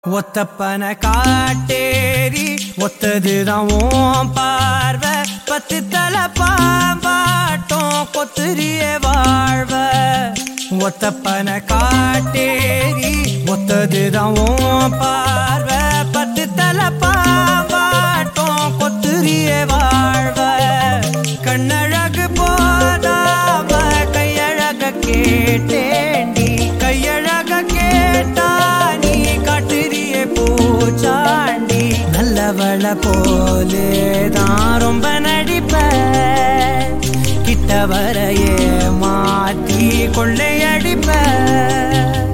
ஒத்தப்பன காட்டேரி ஒத்ததுதான் ஓம் பார்வை பத்து தலை பாம்பாட்டம் கொத்துரிய வாழ்வ ஒத்தப்பன காட்டேரி ஒத்ததுதான் ஓம் பார்வை பத்து தலை பாம்பாட்டம் கொத்துரிய வாழ்வ கண்ணழகு போதாம கையழக கேட்டேண்டி கையழக கேட்டா நீ காட்டுறிய பூச்சாண்டி நல்லவள போலே தான் ரொம்ப நடிப்ப கிட்ட வரையே மாத்தி கொள்ளையடிப்ப